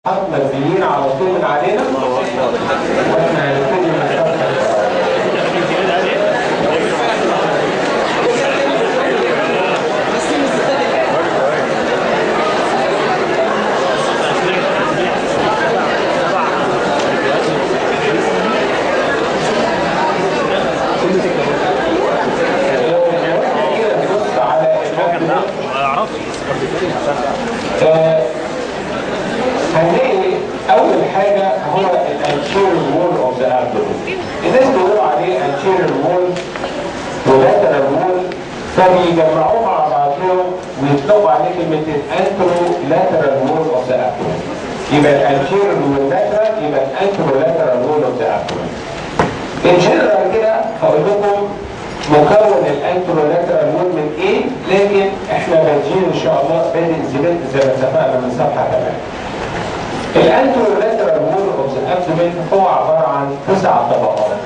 منزلين على طول من علينا واحنا هنبتدي من الفتحة نبص على الموقف آه، هنلاقي اول حاجه هو الانتيريور وول اوف ذا ابدومين الناس بيقولوا عليه انتيريور وول ولاترال وول فبيجمعوه مع بعضهم ويطلقوا عليه كلمه الانترو لاترال وول اوف ذا ابدومين يبقى الانتيريور واللاترال يبقى الانترو لاترال وول اوف ذا ابدومين ان جنرال كده هقول لكم مكون الانترو لاترال وول من ايه لكن احنا بادئين ان شاء الله بادئ زمان زي ما اتفقنا من صفحه كمان الانترولاترال وول اوف ذا ابدومين هو عباره عن تسع طبقات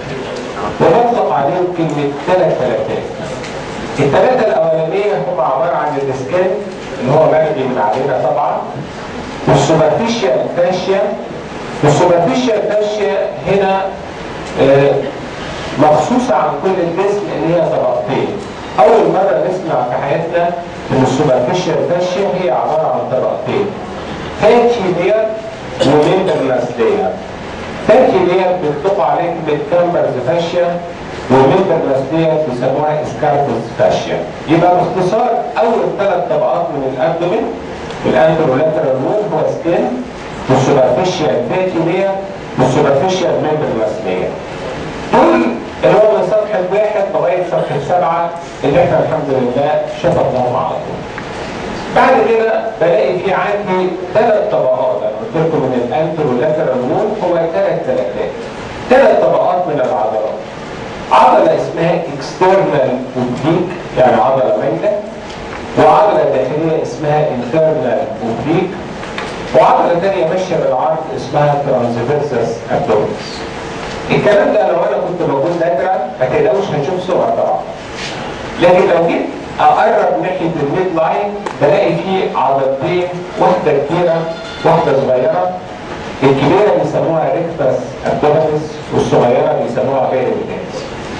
ونطلق عليهم كلمه ثلاث ثلاثات الثلاثه الاولانيه هم عباره عن الاسكان اللي هو مجدي من علينا طبعا والسوبرفيشال فاشيا والسوبرفيشال فاشيا هنا آه، مخصوصه عن كل الجسم ان هي طبقتين اول مره نسمع في حياتنا ان السوبرفيشال فاشيا هي عباره عن طبقتين فاتي لير وممبرلس لير فاتي لير بيطلقوا عليه كلمه كامبرز فاشيا وممبرلس لير بيسموها اسكاربوس فاشيا يبقى باختصار اول ثلاث طبقات من الابدومين الانترولاترال وول هو سكين والسوبرفيشال فاتي لير والسوبرفيشال ممبرلس لير دول اللي هو من صفحه واحد لغايه صفحه سبعه اللي احنا الحمد لله شفناهم على طول. بعد كده بلاقي في عندي ثلاث طبقات انا قلت لكم من الانترولاترال وول هو ثلاث ثلاثات. ثلاث طبقات من العضلات. عضله اسمها اكسترنال اوبليك يعني عضله مايله وعضله داخليه اسمها انترنال اوبليك وعضله ثانيه ماشيه بالعرض اسمها ترانسفيرسس ابدومينس. الكلام ده لو انا كنت موجود نادرا ما تقلقوش هنشوف صور طبعا. لكن لو جيت اقرب ناحيه الميد لاين بلاقي فيه عضلتين واحده كبيره واحده صغيره الكبيره بيسموها ريكتس ابدومينس والصغيره بيسموها بيريميدانس.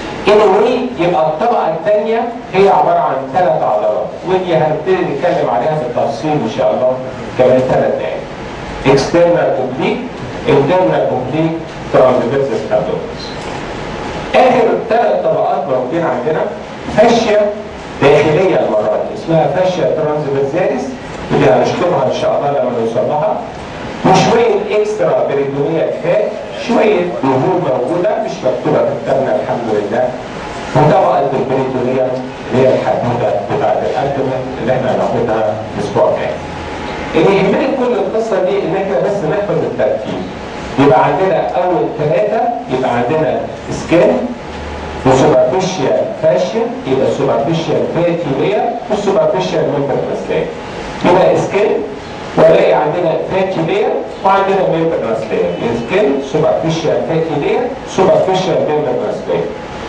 anyway يبقى الطبقه الثانيه هي عباره عن ثلاث عضلات ودي هنبتدي نتكلم عليها بالتفصيل ان شاء الله كمان ثلاث دقائق. external oblique internal oblique transversus abdominis. اخر ثلاث طبقات موجودين عندنا فاشيا داخليه المره دي اسمها فاشيا ترانسفيرساليس اللي هنشكرها ان شاء الله لما نوصل لها وشويه اكسترا بريدونيه فات شويه دهون موجوده مش مكتوبه في كتابنا الحمد لله وطبقه البريدونيه اللي هي الحدوده بتاعت الابدومين اللي احنا هناخدها الاسبوع الجاي. اللي يهمني في كل القصه دي ان احنا بس نحفظ الترتيب. يبقى عندنا اول ثلاثه يبقى عندنا سكين وسوبرفيشال فاشيا يبقى السوبرفيشال فاتي لير والسوبرفيشال ممبرنس لير يبقى سكين والاقي عندنا فاتي لير وعندنا ممبرنس لير سكين سوبرفيشال فاتي لير سوبرفيشال ممبرنس لير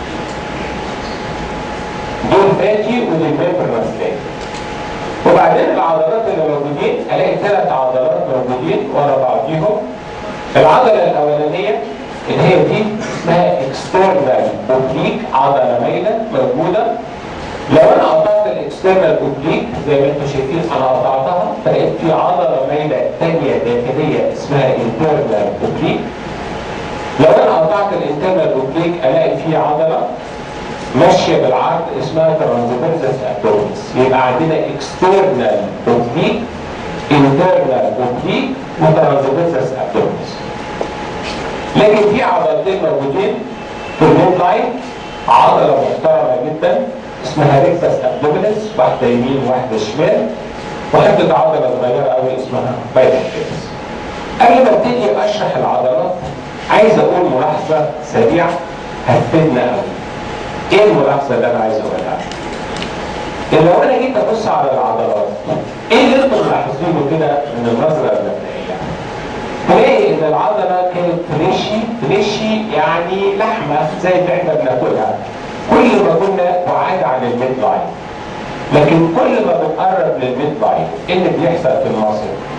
دول فاتي ودول ممبرنس لير وبعدين العضلات اللي موجودين الاقي ثلاث عضلات موجودين ورا بعضيهم العضله الاولانيه اللي هي دي اسمها اكسترنال اوبليك عضله مايله موجوده لو انا قطعت الاكسترنال اوبليك زي ما انتم شايفين انا قطعتها فلقيت في عضله مايله ثانيه داخليه اسمها انترنال اوبليك لو انا قطعت الانترنال اوبليك الاقي في عضله ماشيه بالعرض اسمها ترانسفيرسس ابدومينس يبقى عندنا اكسترنال اوبليك انترنال اوبليك وترانسفيرسس ابدومينس لكن في عضلتين موجودين في الميد لاين عضله محترمه جدا اسمها ريكتس ابدومينس واحده يمين وواحده شمال وحته عضله صغيره قوي اسمها بايلاتيرس قبل ما ابتدي اشرح العضلات عايز اقول ملاحظه سريعه هتفيدنا قوي ايه الملاحظه اللي انا عايز اقولها؟ ان لو انا جيت ابص على العضلات ايه اللي انتم ملاحظينه كده من النظره المبدئيه؟ تلاقي ان العضله كانت فريشي فريشي يعني لحمه زي اللي احنا بناكلها كل ما كنا بعاد عن الميد لاين لكن كل ما بنقرب للميد لاين ايه اللي بيحصل في المصل؟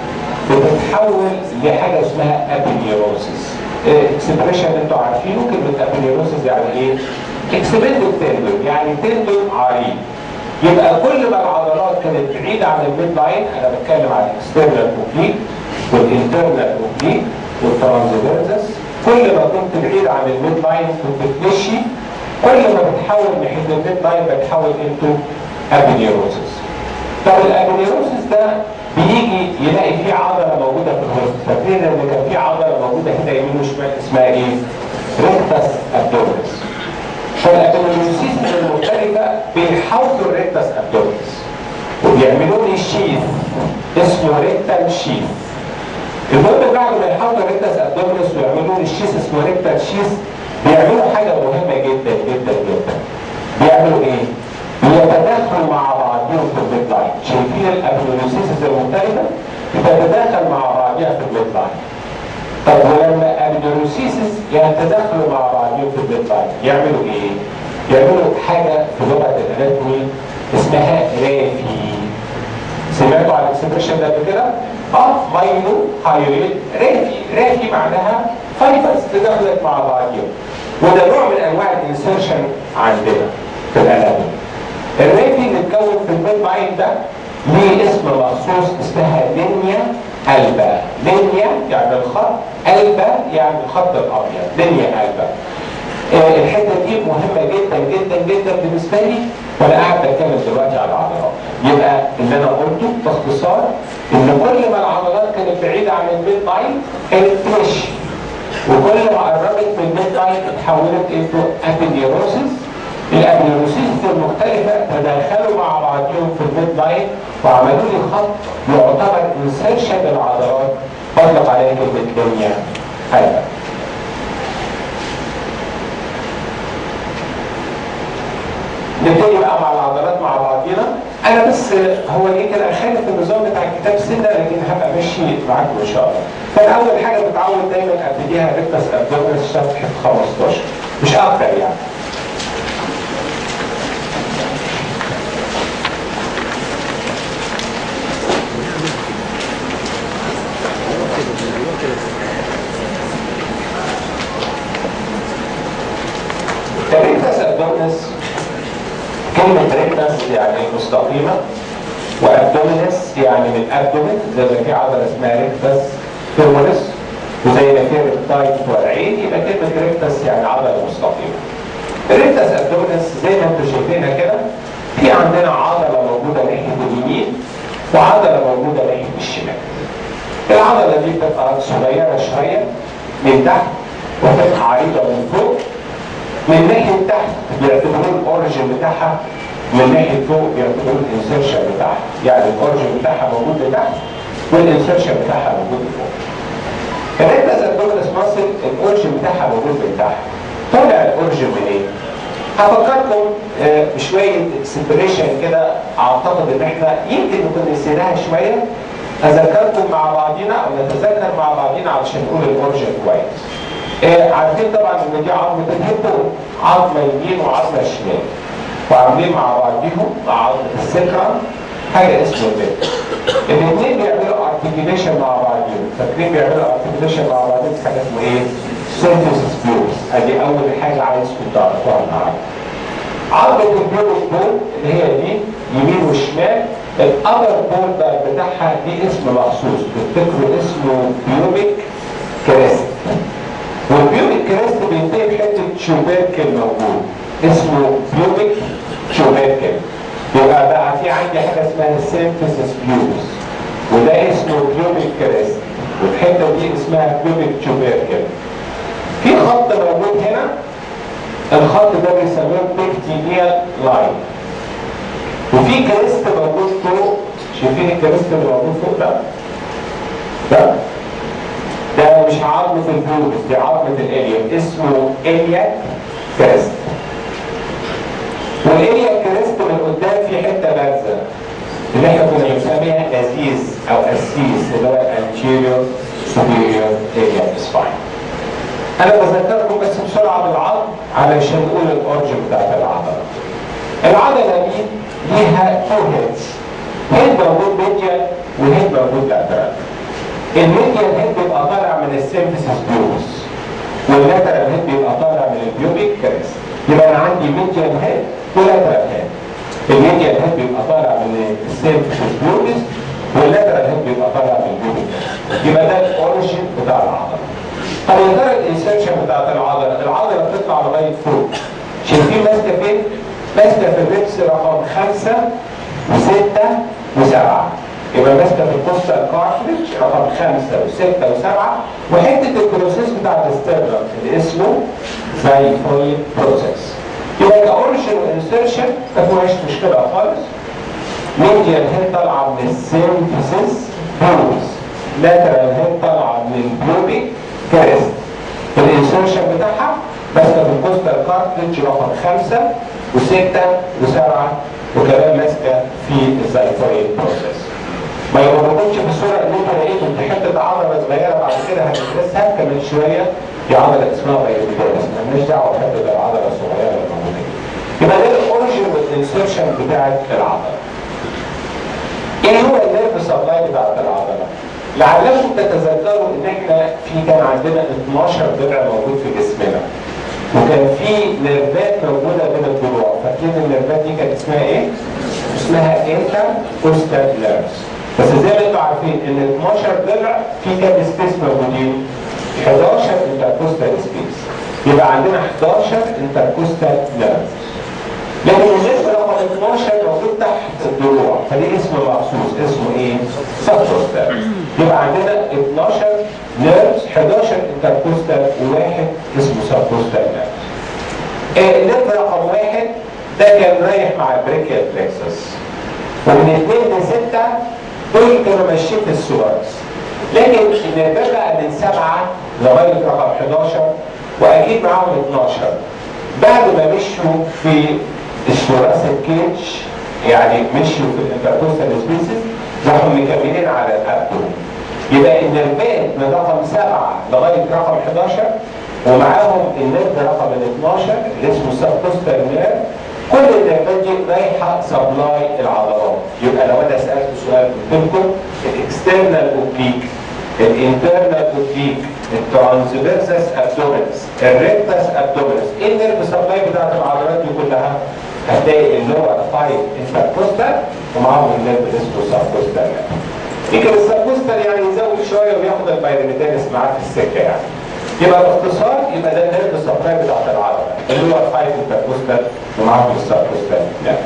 بتتحول لحاجه اسمها ابينيوروسيس اكسبريشن انتوا عارفينه كلمه ابينيوروسيس يعني ايه؟ اكسبندد تندون يعني تندون عريض يبقى كل ما العضلات كانت بعيده عن الميد لاين انا بتكلم عن الاكسترنال اوبليك والانترنال اوبليك والترانزفيرسس كل ما كنت بعيد عن الميد لاين كنت بتمشي كل ما بتحول ناحيه الميد لاين بتحول انتو ابينيوروسيس طب الابينيوروسيس ده بيجي يلاقي فيه عضله موجوده في الوسط فاكرين ان كان في عضله موجوده هنا يمين وشمال اسمها ايه؟ ريكتس ابدومينس فالابينيوروسيس المختلفه بيحاولوا الريكتس ابدومينس وبيعملوا لي شيث اسمه ريكتال شيث المهم بعد ما يحاولوا الريكتس ابدومينس ويعملوا لي الشيث اسمه ريكتال شيث بيعملوا حاجه مهمه جدا جدا جدا بيعملوا ايه؟ بيتداخلوا مع بعضهم في الميد لاين شايفين الابيولوسيسز المختلفه بتتداخل مع بعضها في الميد لاين طب ولما الابيولوسيسز يتداخلوا مع بعضهم في الميد لاين يعملوا ايه؟ يعملوا حاجه في لغه الاناتومي اسمها رافي سمعتوا عن الاكسبريشن ده قبل كده؟ اه مايلو هايريد رافي رافي معناها فايبرز تدخلت مع بعضهم وده نوع من انواع الانسرشن عندنا في الاناتومي الرافي اللي اتكون في الميد لاين ده ليه اسم مخصوص اسمها لينيا البا لينيا يعني الخط البا يعني الخط الابيض لينيا البا آه الحته دي مهمه جدا جدا جدا بالنسبه لي وانا قاعد بتكلم دلوقتي على العضلات يبقى اللي انا قلته باختصار ان كل ما العضلات كانت بعيده عن الميد لاين كانت تمشي وكل ما قربت من الميد لاين اتحولت انتو ابينيروسيس الابيولوسيس المختلفة تداخلوا مع بعضهم في الميد لاين وعملوا لي خط يعتبر انسرشن للعضلات بطلق عليه كلمة لينيا هذا نبتدي بقى مع العضلات مع بعضينا انا بس هو ايه كده خالف النظام بتاع الكتاب سنه لكن هبقى ماشي معاكم ان شاء الله. فانا اول حاجه متعود دايما ابتديها ريكتس ابدومينس صفحه 15 مش اكتر يعني. الريكتس ابدومينس كلمة ريكتس يعني مستقيمة وابدومينس يعني من ابدومين زي ما في عضلة اسمها ريكتس فيموريس وزي ما في ريكتايت والعين يبقى كلمة ريكتس يعني عضلة مستقيمة. الريكتس ابدومينس زي ما انتم شايفينها كده في عندنا عضلة موجودة ناحية اليمين وعضلة موجودة ناحية الشمال. العضلة دي بتبقى صغيرة شوية من تحت وتبقى عريضة من فوق من ناحية تحت بيعتبروه الاوريجن بتاعها من ناحية فوق بيعتبروه الانسرشن بتاعها يعني الاوريجن بتاعها موجود لتحت والانسرشن بتاعها موجود لفوق الريكتس ابدومينس ماسل الاوريجن بتاعها موجود من تحت طلع الاوريجن منين؟ إيه؟ هفكركم آه بشوية اكسبريشن كده اعتقد ان احنا يمكن نكون نسيناها شوية اذكركم مع بعضينا او نتذكر مع بعضينا علشان نقول الاوريجن كويس. آه عارفين طبعا ان دي عظمه الهيبو عظمه يمين وعظمه شمال وعاملين مع بعضيهم مع عظمه السكرة حاجه اسمه البيت الاثنين بيعملوا ارتكيوليشن مع بعضهم فاكرين بيعملوا ارتكيوليشن مع بعضهم في حاجه اسمه ايه؟ سيرفيس بيوز ادي اول حاجه عايزكم تعرفوها النهارده عظمه البيوز بول اللي هي دي يمين وشمال الابر بوردر بتاعها دي اسم مخصوص تفتكروا اسمه بيوبيك كريست والبيوبيك كريست بينتهي بحته شوبيركل موجود اسمه بيوبيك شوبيركل يبقى بقى في عندي حاجه اسمها سيمفيسيس بيوبس وده اسمه بيوبيك كريست والحته دي اسمها بيوبيك شوبيركل في خط موجود هنا الخط ده بيسموه بيكتينيال لاين وفي كريست موجود فوق شايفين الكريست اللي موجود فوق ده؟ ده ده مش عظمة البلوبس دي عظمة الاليوم اسمه الياك كريست والالياك كريست من قدام في حتة بارزة اللي احنا كنا بنسميها ازيز او اسيس اللي هو anterior superior iliac spine انا بذكركم بس بسرعة بالعظم علشان نقول الاورجن بتاعت العضلة العضلة دي ليها تو هيدز هيد موجود ميديال وهيد موجود لاترال الميديال هيد بيبقى طالع من السيمفيسيس بيوبس واللاترال هيد بيبقى طالع من البيوبيك كريست يبقى انا عندي ميديال هيد ولاترال هيد الميديال هيد بيبقى طالع من السيمفيسيس بيوبس واللاترال هيد بيبقى طالع من البيوبيك يبقى ده الاوريجن بتاع العضله طب يا ترى الانسرشن بتاعت العضله العضله بتطلع لغايه فوق شايفين ماسكه فين؟ ماسكه في الريبس رقم خمسه وسته وسبعه يبقى ماسكه في الكوستال كارتريج رقم خمسه وسته وسبعه وحته البروسيس بتاع الاسترنم اللي اسمه زايفويد بروسيس يبقى كاوريجن وانسرشن ما فيهاش مشكله خالص ميديال هيد طالعه من السيمفيسيس بروس لاترال هيد طالعه من البلوبيك كريست الانسرشن بتاعها ماسكه في الكوستال كارتريج رقم خمسه وسته وسبعه وكمان ماسكه في الزايفويد بروسيس ما يربطش بالصوره اللي انت لقيته في حته عضله صغيره بعد كده هندرسها كمان شويه دي عضله اسمها بايوميدالس مالناش دعوه بحته العضله الصغيره اللي موجوده يبقى ده الاوريجن والانسرشن بتاعت العضله ايه هو النيرف سبلاي بتاعت العضله؟ لعلكم تتذكروا ان احنا في كان عندنا 12 ضلع موجود في جسمنا وكان في نيرفات موجوده بين الضلوع فاكرين النيرفات دي كانت اسمها ايه؟ اسمها انتر كوستال نيرفز بس زي ما انتم عارفين ان 12 ضلع في كام سبيس موجودين؟ 11 انتركوستال سبيس يبقى عندنا 11 انتركوستال نيرفز لكن النسبة رقم 12 موجود تحت الضلوع فدي اسم مخصوص اسمه ايه؟ سبكوستال يبقى عندنا 12 نيرفز 11 انتركوستال وواحد اسمه سبكوستال نيرفز النيرف رقم واحد ده كان رايح مع البريكيال بلكسس ومن 2 ل 6 دول كانوا ماشيين في السوارس لكن النيرفات بقى من 7 لغايه رقم 11 واكيد معاهم 12 بعد ما مشوا في الثوراسيك كيج يعني مشوا في الانتركوستال سبيسز راحوا مكملين على الابدومين يبقى النرفات من رقم 7 لغايه رقم 11 ومعاهم النرف رقم 12 اللي اسمه سبكوستال نيرف كل النرفات دي رايحه سبلاي العضلات يبقى لو انا سالت سؤال قلت لكم الاكسترنال اوبليك الانترنال اوبليك الترانسفيرسس ابدومينس الريكتس ابدومينس ايه النيرف سبلاي بتاعت العضلات دي كلها؟ هتلاقي اللور فايف انتركوستال ومعاهم النيرف اللي اسمه سبكوستال يمكن السبكوستال يعني يزود شويه وياخد البايرميتاليس معاه في السكه يعني يبقى باختصار يبقى ده النيرف سبلاي بتاعت العضله اللور فايف انتركوستال ومعاهم السبكوستال يعني.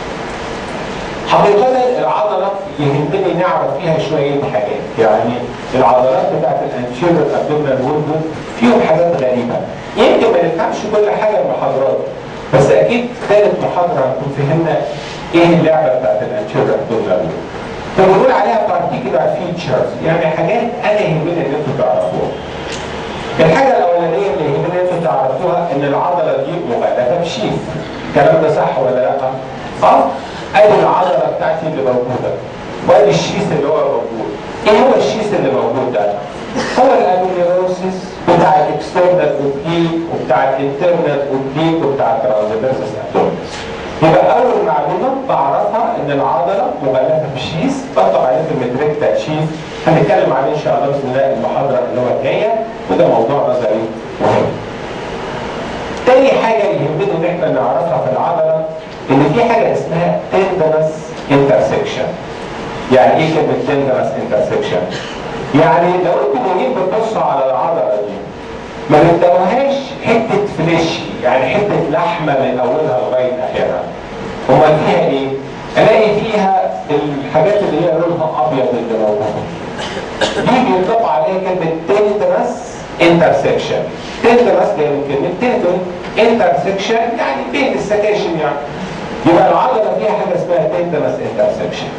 حقيقة العضلة يهمني نعرف فيها شوية حاجات يعني العضلات بتاعت الانشيرو الابدومينال ويندو فيهم حاجات غريبة يمكن ما نفهمش كل حاجة المحاضرات بس اكيد ثالث محاضرة هنكون فهمنا ايه اللعبة بتاعت الانشيرو الابدومينال ويندو فبنقول عليها particular features يعني حاجات انا يهمني ان انتوا تعرفوها الحاجة الأولانية اللي يهمني انتوا تعرفوها إن العضلة دي مغلفة بشيث. الكلام ده صح ولا لأ؟ أه؟ ادي العضله بتاعتي اللي موجوده وادي الشيس اللي هو موجود ايه هو الشيس اللي موجود ده هو الاميليروسيس بتاع الاكسترنال اوبليك وبتاع الانترنال اوبليك وبتاع الترانسفيرسس ابدومينس يبقى اول معلومه بعرفها ان العضله مغلفه بشيس بطبع عليه كلمه ريكتا شيس هنتكلم عليه ان شاء الله باذن الله المحاضره اللي هو الجايه وده موضوع نظري مهم. تاني حاجه يهمنا ان احنا نعرفها في العضله ان في حاجه اسمها tendinous intersection يعني ايه كلمه tendinous intersection يعني لو انتوا جايين بتبصوا على العضله دي ما بتلاقوهاش حته فليشي يعني حته لحمه من اولها لغايه اخرها امال فيها ايه؟ الاقي فيها الحاجات اللي هي لونها ابيض اللي موجوده دي بيطلق عليها كلمه tendinous intersection tendinous جايه من كلمه tendon intersection يعني بين السكاشن يعني يبقى العضله فيها حاجه اسمها تندرس انترسكشن.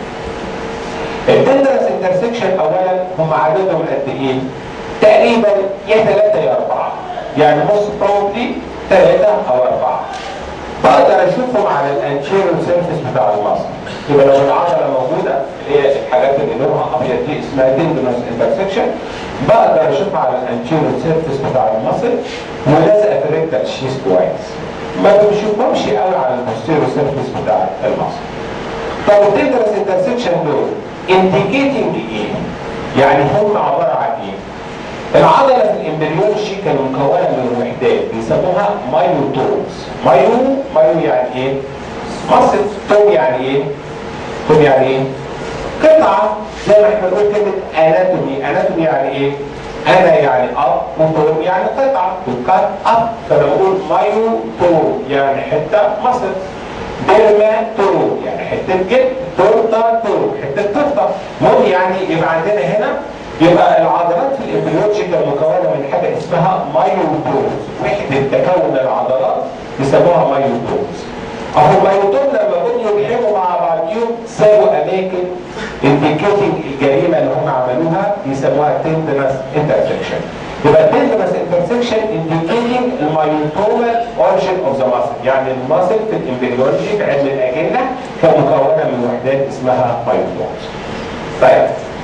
التندرس انترسكشن اولا هم عددهم قد ايه؟ تقريبا يا ثلاثه يا اربعه. يعني نص بروبلي ثلاثه او اربعه. بقدر اشوفهم على الانتيريور سيرفيس بتاع المصل. يبقى لو العضله موجوده اللي هي الحاجات اللي لونها ابيض دي اسمها تندرس انترسكشن بقدر اشوفها على الانتيريور سيرفيس بتاع المصل ولازقه في الريكتال شيس كويس. ما بنشوفهمش قوي على البوستيرو سيرفيس بتاع المصل. طب التندرس انترسكشن دول انديكيتنج ايه؟ يعني هم عباره عن ايه؟ العضله في الامبريولوجي كانوا مكونه من وحدات بيسموها مايوتومز مايو مايو يعني ايه؟ مصل توم يعني ايه؟ توم يعني ايه؟ قطعه زي ما احنا بنقول كلمه اناتومي اناتومي يعني ايه؟ انا يعني اب وتوم يعني قطعه تقط اب فانا بقول مايو توم يعني حته مصل ديرما تورو يعني حته جلد تورتا تورو حته تورته المهم يعني يبقى عندنا هنا يبقى العضلات في الامبريولوجيكال مكونه من حاجه اسمها مايوتوز وحده تكون العضلات بيسموها مايوتوز اهو المايوتوز لما جم يلحموا مع بعضهم سابوا اماكن انديكيتنج الجريمه اللي هم عملوها بيسموها تندنس انترسكشن يبقى التندنس انترسكشن انديكيتنج المايوتومال اوريجن اوف ذا ماسل يعني الماسل في الامبريولوجي في علم الاجنه كان مكونه من وحدات اسمها مايوتومز طيب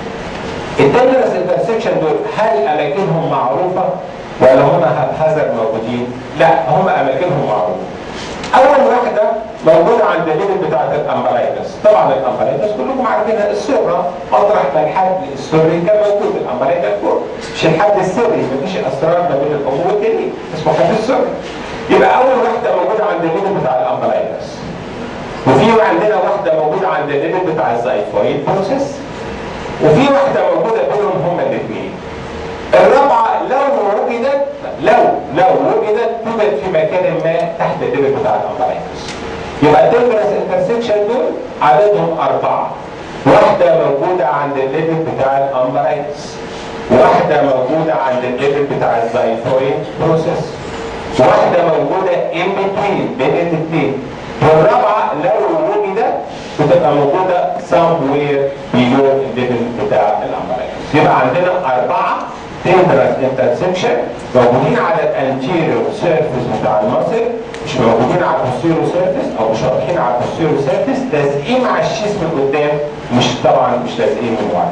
التندرس انترسكشن دول هل اماكنهم معروفه ولا هم هازر موجودين؟ لا هم اماكنهم معروفه. اول واحده موجوده عند الليفل بتاعت الامبرايتس، طبعا الامبرايتس كلكم عارفينها السره مطرح ما الحد السري كان موجود الامبرايتس فوق مش الحد السري مفيش اسرار ما بين الام والجنين اسمه حد السري. يبقى اول واحده موجوده عند الليفل بتاع الامبرايتس. وفي عندنا واحده موجوده عند الليفل بتاع الزايفويد بروسيس وفي واحده موجوده بينهم هما الاثنين الرابعه لو وجدت لو لو وجدت توجد في مكان ما تحت الليفل بتاع الامبرايتس يبقى التمبرس انترسكشن دول عددهم اربعه واحده موجوده عند الليفل بتاع الامبرايتس واحده موجوده عند الليفل بتاع الزايفويد بروسيس واحده موجوده ان بتوين بين الاثنين والرابعه لو وجدت بتبقى موجوده somewhere below الليفل بتاع الامبرايتس يبقى عندنا اربعه تندرس انترسكشن موجودين على الانتيريور سيرفيس بتاع المصل مش موجودين على البوستيريور سيرفيس او مش واضحين على البوستيريور سيرفيس لازقين مع الشيس من قدام مش طبعا مش لازقين من ورا.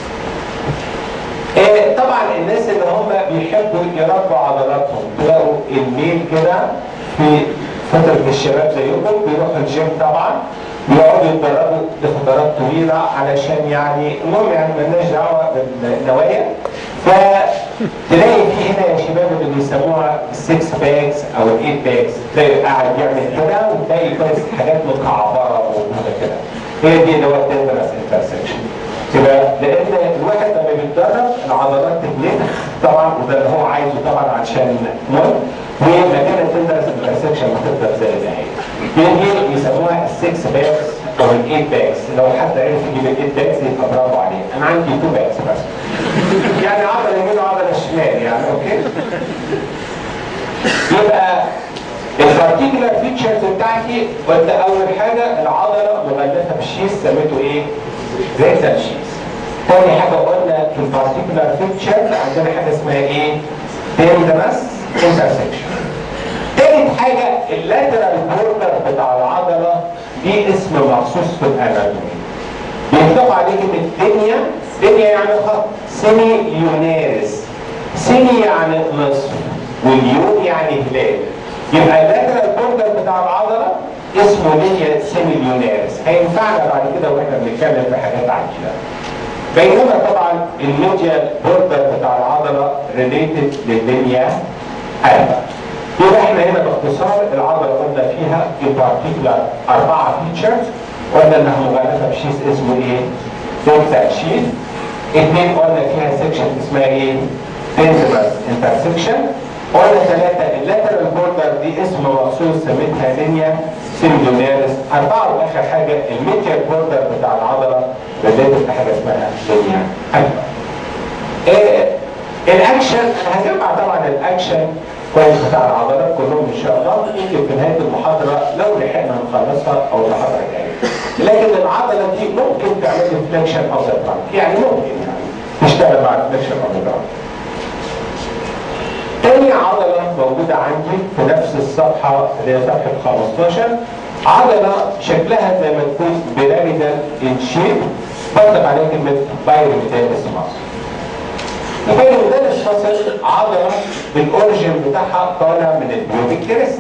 إيه طبعا الناس اللي هم بيحبوا يربوا عضلاتهم تلاقوا الميل كده في فترة الشباب زيكم بيروحوا الجيم طبعا بيقعدوا يتدربوا لفترات طويلة علشان يعني المهم يعني مالناش دعوة بالنوايا فتلاقي في هنا يا شباب اللي بيسموها السكس باكس او الايت باكس تلاقي قاعد يعمل كده وتلاقي بس حاجات مكعبرة موجودة كده هي دي اللي هو التندرس انترسكشن تبقى لان الواحد لما بيتدرب العضلات تتنفخ طبعا وده اللي هو عايزه طبعا عشان مهم ومكان التندرس انترسكشن بتفضل زي ما هي. يجي يسموها السكس باكس او الايت باكس لو حد عرف يجيب الايت باكس يبقى برافو عليه انا عندي تو باكس بس. يعني عضله يمين وعضله شمال يعني اوكي؟ يبقى البارتيكولار فيتشرز بتاعتي قلت اول حاجه العضله مغلفه بشيس سميته ايه؟ ريتال شيس. تاني حاجه قلنا في البارتيكولار فيتشرز عندنا حاجه اسمها ايه؟ تندرس انترسكشن. تالت حاجه اللاترال بوردر بتاع العضله دي اسم مخصوص في الاناتومي. بيطلقوا عليه كلمه دنيا دنيا يعني خط سيمي يونارس سيمي يعني نصف واليون يعني هلال يبقى اللاترال بوردر بتاع العضله اسمه لينيا سيمي يونارس هينفعنا بعد كده واحنا بنتكلم في حاجات عن كده بينما طبعا الميديال بوردر بتاع العضله ريليتد لللينيا الفا يبقى احنا هنا باختصار العضله قلنا فيها in particular اربعه فيتشرز قلنا انها مغلفه بشيز اسمه ايه؟ دلتا شيز اثنين قلنا فيها سيكشن اسمها ايه؟ تندرس انترسكشن قلنا ثلاثة اللاترال بوردر دي اسم مخصوص سميتها لينيا سيميلونيرس أربعة وآخر حاجة الميديال بوردر بتاع العضلة ريليتد بحاجة اسمها لينيا ألفا. إيه الأكشن أنا هجمع طبعا الأكشن كويس بتاع العضلات كلهم إن شاء الله يمكن في نهاية المحاضرة لو لحقنا نخلصها أو المحاضرة الجاية. لكن العضلة دي ممكن تعمل فليكشن أو ذا يعني ممكن يعني تشتغل مع الفليكشن أو ذا تاني عضلة موجودة عندي في نفس الصفحة اللي هي صفحة 15 عضلة شكلها زي ما تكون بيراميدال ان شيب بطلق عليها كلمة بايرميدالس ماسل. البايرميدالس ماسل عضلة الاوريجن بتاعها طالع من البيوبيك كريست.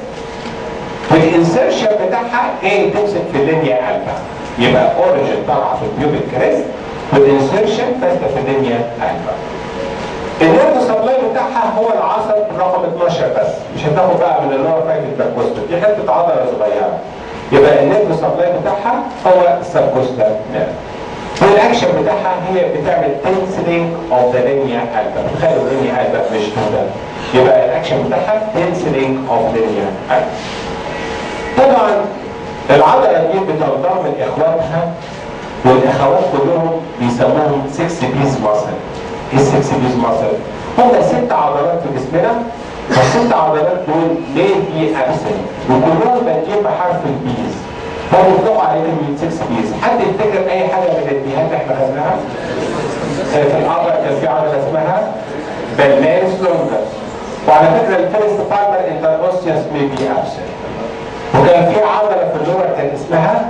والانسرشن بتاعها جاي تمسك في اللينيا الفا. يبقى اوريجن طالعة في البيوبيك كريست والانسيرشن فاستفيدينيا الفا النيرف سبلاي بتاعها هو العصب رقم 12 بس مش هتاخد بقى من اللي هو فايت الباكوستال دي حته عضله صغيره يبقى النيرف سبلاي بتاعها هو السبكوستال نيرف والاكشن بتاعها هي بتعمل تنسلينج اوف ذا لينيا الفا تخيلوا لينيا الفا مش توتال يبقى الاكشن بتاعها تنسلينج اوف لينيا الفا طبعا العضله دي بتنضم من اخواتها والاخوات كلهم بيسموهم 6 بيس ماسل ايه 6 بيس ماسل؟ هم ست عضلات في جسمنا والست عضلات دول ليه بي ابسنت وكلهم بادئين بحرف البيز فبيطلقوا عليهم 6 بيز حد يفتكر اي حاجه من البيهات اللي احنا خدناها؟ في العضله كان في عضله اسمها بالمارس لونجس وعلى فكره الفيرست فايبر انتروسيوس مي بي ابسنت وكان في عضله في اللور كان اسمها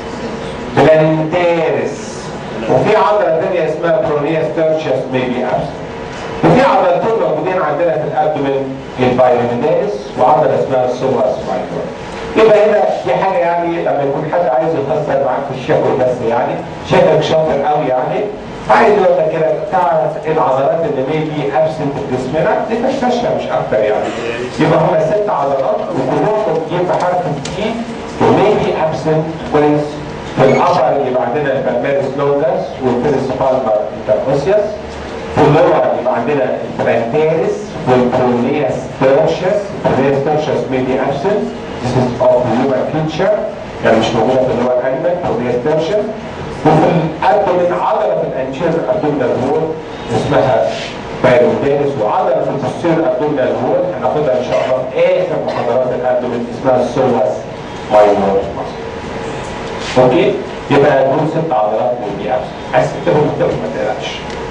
بلانتيرس وفي عضله ثانيه اسمها برونيا ستيرشس ميبي ابسنت وفي عضلتين موجودين عندنا في الابدومين البايرميدالس وعضله اسمها السوبر سمايكور يبقى هنا في حاجه يعني لما يكون حد عايز يخسر معاك في الشكل بس يعني شكلك شاطر قوي يعني عايز يقول لك كده تعرف ايه العضلات اللي ميبي ابسنت في جسمنا دي تكتشفها مش اكتر يعني يبقى هم ست عضلات وكلهم موجودين بحرف التي وميبي ابسنت كويس في الابر يبقى عندنا البالميرس لونجس والفيرس بالمر انتركوسيوس في اللور يبقى عندنا البرانتيرس والبرونيا ستيرشس البرونيا ستيرشس ميبي ابسنت This is of the human feature يعني مش موجوده في اللور انيمال برونيا ستيرشس وفي الابدومين عضله في الانشير ابدومينال وول اسمها بايروميدالس وعضله في البوستير ابدومينال وول هناخدها ان شاء الله في اخر محاضرات الابدومين اسمها السولاس ماينور ماسل اوكي يبقى دول ست عضلات من ابس عايز تكتبهم اكتبهم ما تقلقش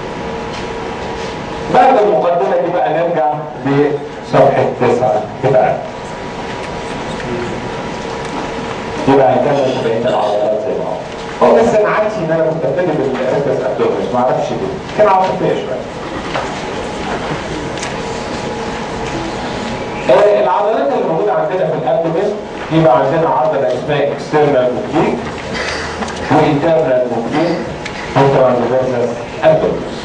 بعد المقدمه دي بقى نرجع لصفحه تسعه كده يبقى هنكمل في بقيه العضلات زي ما هو هو بس انا عكسي ان انا كنت ابتدي بالريكتس ابدومينس ما اعرفش ليه كان عاطفيه شويه آه، العضلات اللي موجوده عندنا في الابدومين يبقى عندنا عضله اسمها اكسترنال اوبليك وانترنال اوبليك وترانسفيرسال ابدومينس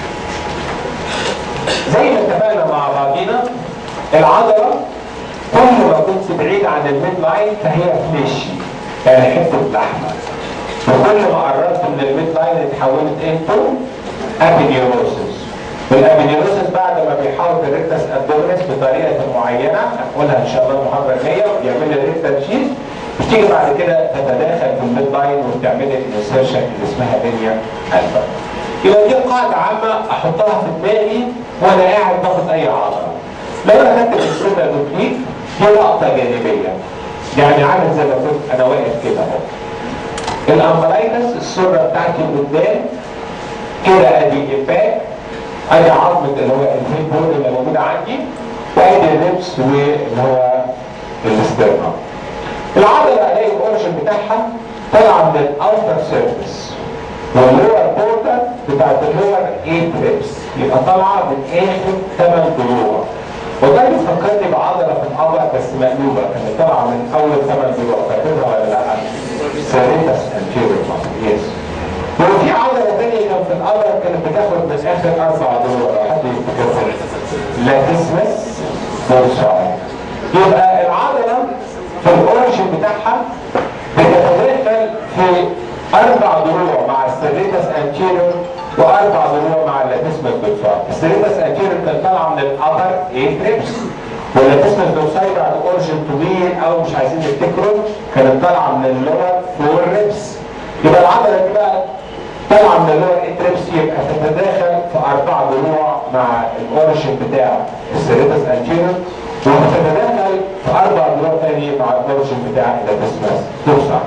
زي ما اتفقنا مع بعضينا العضله كل ما كنت بعيد عن الميد لاين فهي فليشي يعني حته لحمه وكل ما قربت من الميد لاين اتحولت انتو ابيديوروسس والابيديوروسس بعد ما بيحاول الريكتس ابدومينس بطريقه معينه هنقولها ان شاء الله المحاضره الجايه وبيعمل لي الريكتال شيز بتيجي بعد كده تتداخل في الميد لاين وتعمل لي الانسيرشن اللي اسمها لينيا الفا يبقى دي قاعده عامه احطها في دماغي وانا قاعد باخد اي عضله لو انا خدت السنه دوبليك دي لقطه جانبيه يعني عامل زي ما كنت انا واقف كده اهو الامبلايكس الصوره بتاعتي قدام كده ادي الباك ادي عظمه اللي هو الهيد بون اللي موجوده عندي وادي الريبس واللي هو الاسترنم العضله الاقي الاوريجن بتاعها طالعه من الاوتر سيرفيس واللور بوردر بتاعت اللور 8 ريبس يبقى طالعه من اخر 8 ضلوع وده بيفكرني بعضله في القبر بس مقلوبه كانت طالعه من اول 8 ضلوع فاكرها ولا لا؟ سيريتس انتيريور ماسل يس وفي عضله ثانيه كان في القبر كانت بتاخد من اخر اربع ضلوع لو حد يفتكرها لاتسمس بورساي يبقى العضله في الاوريجن بتاعها بتتداخل في اربع ضلوع مع السيريتس انتيريور واربع ضلوع مع اللاتسمس بورساي السيريتس انتيريور كانت طالعه من الابر 8 ريبس واللاتسمس بورساي بعد اوريجن طويل او مش عايزين نفتكره كانت طالعه من اللور 4 ريبس يبقى العضله دي بقى طالعه من اللور 8 ريبس يبقى تتداخل في اربع ضلوع مع الاوريجن بتاع السيريتس انتيريور وتتداخل في اربع ضلوع ثاني مع الاوريجن بتاع اللاتسمس بورساي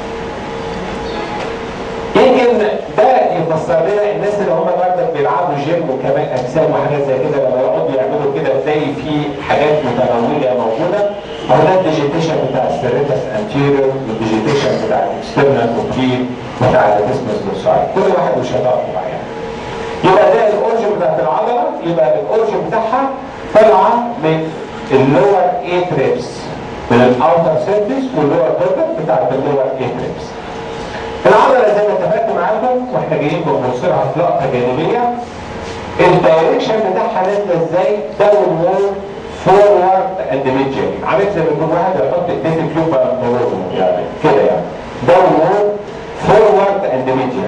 يمكن ده يفسر لنا الناس اللي هم برضك بيلعبوا جيم وكمال اجسام وحاجات زي كده لما يقعدوا يعملوا كده تلاقي في حاجات متنويه موجوده هو ده الديجيتيشن بتاع السيريتس انتيريور والديجيتيشن بتاع الاكسترنال اوبليك بتاع الديسمس دوسايد كل واحد وشطارته معينه يبقى ده الاورجن بتاعت العضله يبقى الاورجن بتاعها طالعه من اللور 8 ريبس من الاوتر سيرفيس واللور بوردر بتاعت اللور 8 ريبس العضله زي ما اتفقت معاكم واحنا جايين بنبص لها في لقطه جانبيه الدايركشن بتاعها نازله ازاي؟ داون وورد فورورد اند ميدجن عامل زي ما يكون واحد يحط ايديه في كلوب يعني كده يعني داون وورد فورورد اند ميدجن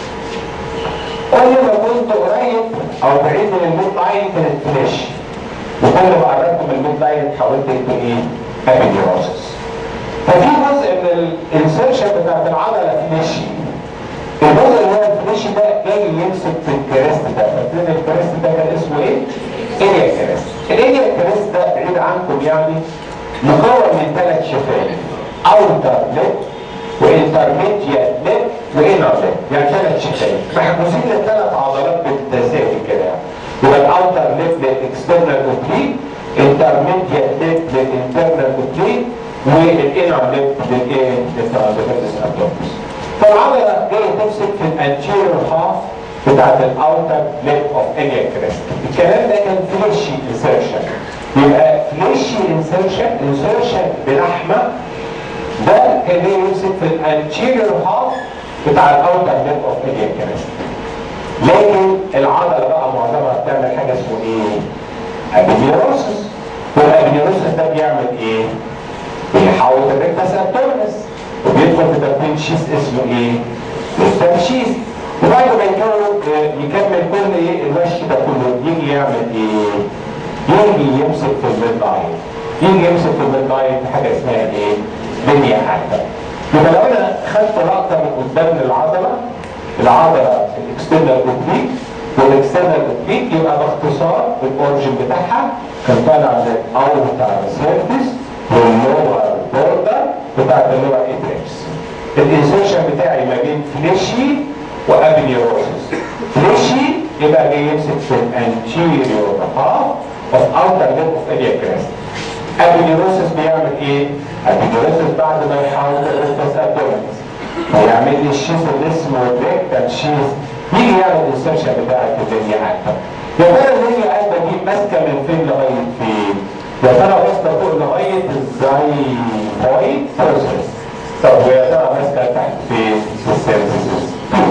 كل ما كنت قريب او بعيد من الميد لاين كانت فلاش وكل ما قربت من الميد لاين اتحولت انتو ايه؟ ابيديروسس ففي جزء من الانسرشن بتاعت العضله فلاشي الجزء اللي هو الفلاشي ده جاي يمسك في الكريست ده فاكرين الكريست ده كان اسمه ايه؟ اليا كريست الاليا كريست ده بعيد عنكم يعني مكون من ثلاث شفايف اوتر ليب وانترميديات ليب وانر ليب يعني ثلاث شفايف محجوزين لثلاث عضلات بالتساوي كده يعني يبقى الاوتر ليب للاكسترنال اوبليك انترميديات ليب للانترنال اوبليك والانر ليب للايه؟ للترانسفيرس ابدومس فالعضله جايه تمسك في الانتيريور هاف بتاعت الاوتر ليب اوف انيا كريست الكلام ده كان فليشي انسرشن يبقى فليشي انسرشن انسرشن بلحمه ده كان ليه يمسك في الانتيريور هاف بتاع الاوتر ليب اوف انيا كريست لكن العضله بقى معظمها بتعمل حاجه اسمه ايه؟ ابينيروسس والابينيروسس ده بيعمل ايه؟ بيحول الريكتاس ابتورنس وبيدخل في تكوين شيس اسمه ايه؟ التمشيس وبعد ما يكون يكمل كل ايه الوش ده كله يجي يعمل ايه؟ يجي يمسك في الميد لاين يجي يمسك في الميد لاين في حاجه اسمها ايه؟ لينيا حتى يبقى لو انا خدت لقطه من قدام العضله العضله الاكسترنال اوبليك والاكسترنال اوبليك يبقى باختصار الاورجن بتاعها كان طالع من الاوتر سيرفيس واللور بوردر بتاعت اللور اتريكس الانسيرشن بتاعي ما بين فليشي وابنيوروسس فليشي يبقى جاي يمسك في الانتيريور هاف اوف اوتر ليب اوف اليا كريست ابنيوروسس بيعمل ايه؟ ابنيوروسس بعد ما يحاول الريكتس ابدومينس هيعمل لي الشيز اللي اسمه ريكتال شيز يجي يعمل الانسيرشن بتاعك في الدنيا قلبه يا ترى الدنيا قلبه دي ماسكه من فين لغايه فين؟ يا ترى واصله فوق لغايه الزايفويد بروسيس طب ويا ترى ماسكه تحت فين؟ في السيرفيسز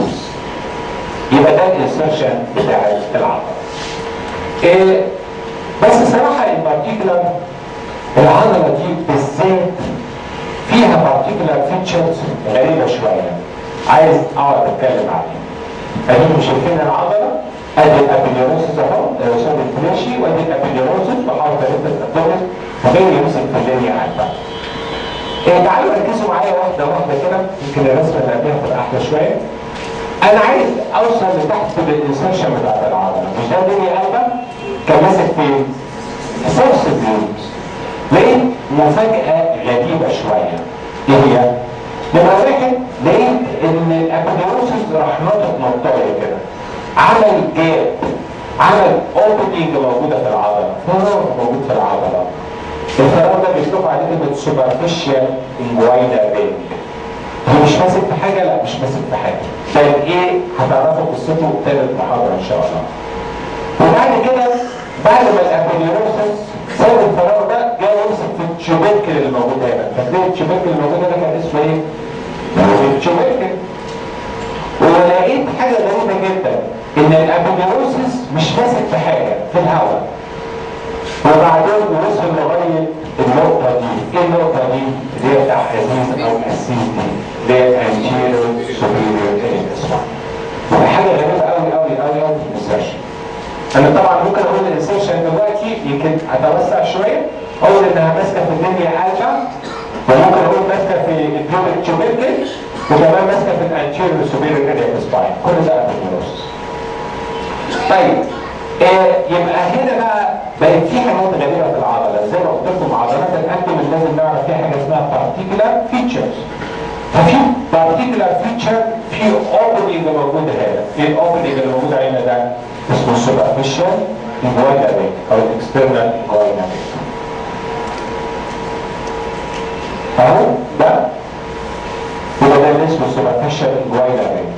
يبقى ده الانسرشن بتاع العضله. إيه بس صراحه البارتيكولار العضله دي بالذات فيها بارتيكولار فيتشرز غريبه شويه عايز اقعد اتكلم عليها. اديكم شايفين العضله ادي الابيليروسس اهو رسوم الفلاشي وادي الابيليروسس وحاول تلاتة الابدومين وجاي يمسك في اللينيا قلبها. إيه تعالوا ركزوا معايا واحده واحده كده يمكن الرسمه اللي قبلها تبقى احلى شويه. انا عايز اوصل لتحت الانسرشن بتاعت العضله مش ده اللينيا قلبه كان ماسك فين؟ سورس بلوز لقيت مفاجاه غريبه شويه ايه هي؟ نمرة واحد لقيت ان الابيديروسس راح ناطط نطايه كده عمل جاب عمل اوبننج موجوده في العضله فراغ موجود في العضله الفراغ ده بيطلق عليه كلمه سوبرفيشال انجوينا رينج هو مش ماسك في حاجه لا مش ماسك في حاجه طيب ايه هتعرفوا قصته ثالث محاضره ان شاء الله وبعد كده بعد ما الابيديروسس ساب الفراغ ده جاي يمسك في التشوبيركل اللي موجود هنا فاكرين التشوبيركل اللي موجود هنا كان اسمه ايه؟ التشوبيركل ولقيت حاجه غريبه جدا ان الابيديروسس مش ماسك في حاجه في الهواء وبعدين وصل لغايه النقطه دي، ايه النقطه دي؟ اللي هي بتاع حزيز او اسيس دي، اللي هي الانتيريور سوبيريور اسمها. حاجه غريبه قوي قوي قوي قوي في الانسرشن. انا طبعا ممكن اقول الانسرشن دلوقتي يمكن اتوسع شويه اقول انها ماسكه في اللينيا الفا وممكن اقول ماسكه في البيوبيك تشوبيركل وكمان ماسكه في الانتيريور سوبيريور اريا سباين كل ده ابيديروسس. طيب آه يبقى هنا بقى بقت في حاجات غريبه في العضله زي ما قلت لكم عضلات الابدومين لازم نعرف فيها حاجه اسمها بارتيكولار فيتشرز ففي بارتيكولار فيتشر في اوبننج موجود هنا ايه الاوبننج اللي موجود هنا ده اسمه سوبرفيشال انجوينا رينج او الاكسترنال انجوينا رينج اهو ده يبقى ده اللي اسمه سوبرفيشال انجوينا رينج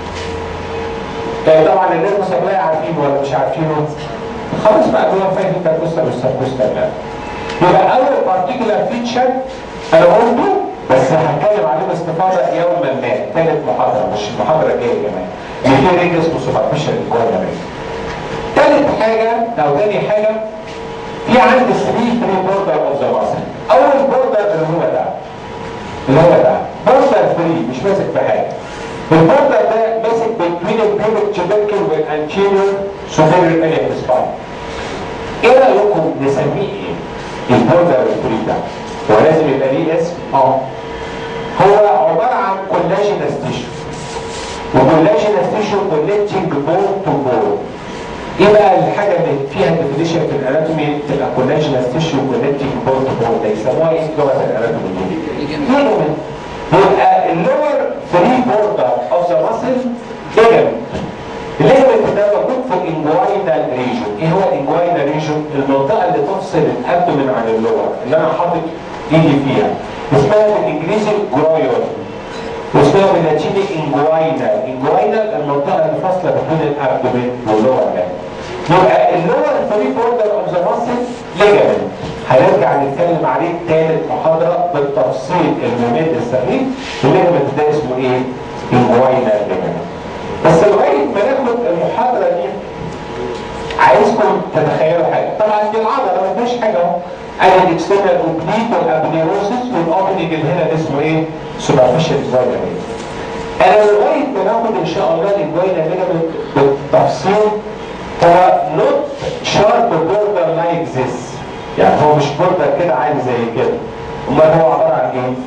طبعا الناس سبلاي عارفينه ولا مش عارفينه خلاص بقى هو فاهم التركوستا والسركوستا لا يبقى اول بارتيكولار فيتشر انا قلته بس هتكلم عليه باستفاضه يوما ما ثالث محاضره مش المحاضره الجايه كمان اللي فيه ريج اسمه سوبرفيشال انجوينا ريج ثالث حاجه او ثاني حاجه في عندي 3 فري بوردر اوف ذا ماسل اول بوردر اللي هو ده اللي هو ده بوردر فري مش ماسك في حاجه البوردر ده ماسك بين البيبك تشبكل والانتيريور سوبيريور اليا سباين ايه رايكم نسميه ايه؟ البوردر الفري ده هو لازم يبقى ليه اسم؟ اه هو عباره عن كولاجينس تيشو وكولاجينس تيشو كونكتنج بول تو بول ايه بقى الحاجه اللي فيها ديفينيشن في الاناتومي تبقى كولاجينس تيشو كونكتنج بول تو بول ده يسموها ايه لغه الاناتومي دي؟ ليجمنت يبقى اللور فري بوردر اوف ذا ماسل ليجمنت الليجمنت ده موجود في الانجوينال ريجون ايه هو الانجوينال ريجون المنطقه اللي تفصل الابدومين عن اللور اللي انا حاطط ايدي فيها اسمها بالانجليزي جرايون واسمها باللاتيني انجوينال انجوينال المنطقه اللي فاصله بين الابدومين واللور ده يبقى اللور فري بوردر اوف ذا ماسل ليجمنت هنرجع نتكلم عليه ثالث محاضره بالتفصيل الممد السخيف الليجمنت ده اسمه ايه؟ انجوينال ليجمنت بس لغايه ما ناخد المحاضره دي عايزكم تتخيلوا حاجه طبعا دي العضله ما فيهاش حاجه اهو ادي الاكسترنال اوبليك والابنيروسس والاوبننج اللي هنا اسمه ايه؟ سوبرفيشال جوينا انا لغايه ما ناخد ان شاء الله الجوينا ليجمنت بالتفصيل هو نوت شارب بوردر لايك ذس يعني هو مش بوردر كده عادي زي كده امال هو عباره عن ايه؟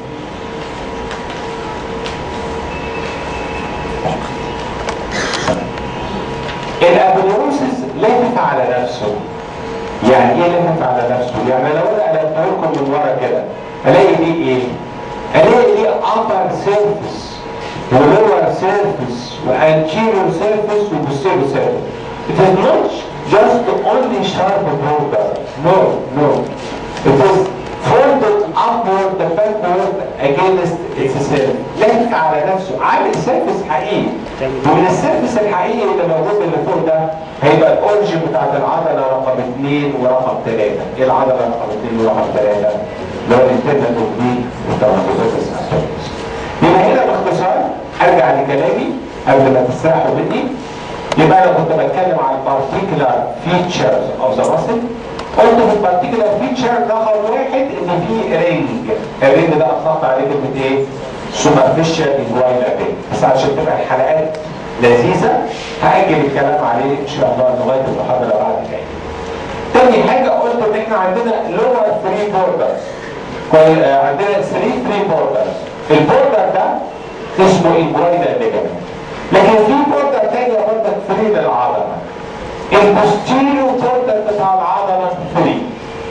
الابنيروسس لافف على نفسه يعني ايه لافف على نفسه؟ يعني لو انا قلبتها لكم من ورا كده الاقي دي ايه؟ الاقي دي upper surface ولور surface وانتيريور surface وبوستيريور surface. It is not just only sharp border. No, no. It is folded upward backward against itself. لافف على نفسه عامل سيرفس حقيقي ومن السيرفس الحقيقي اللي موجود اللي فوق ده هيبقى الاورجن بتاعت العضله رقم اثنين ورقم ثلاثه. ايه العضله رقم اثنين ورقم ثلاثه؟ اللي هو الانترنال اوبليك والترانسفيرس اسيرفس. يبقى هنا باختصار ارجع لكلامي قبل ما تسرحوا مني يبقى انا كنت بتكلم عن particular features of the muscle قلت في البارتيكولار فيتشر رقم واحد ان في رينج الرينج ده اطلقت عليه كلمه ايه؟ سوبرفيشال انجوينا رينج بس عشان تبقى الحلقات لذيذه هاجل الكلام عليه ان شاء الله لغايه المحاضره بعد كده. تاني حاجه قلت ان احنا عندنا لور 3 بوردرز عندنا 3 3 بوردرز البوردر ده اسمه انجوينا ليجمنت لكن في بوردر تانية بوردر فري للعضله البوستيريو بوردر بتاع العضله فري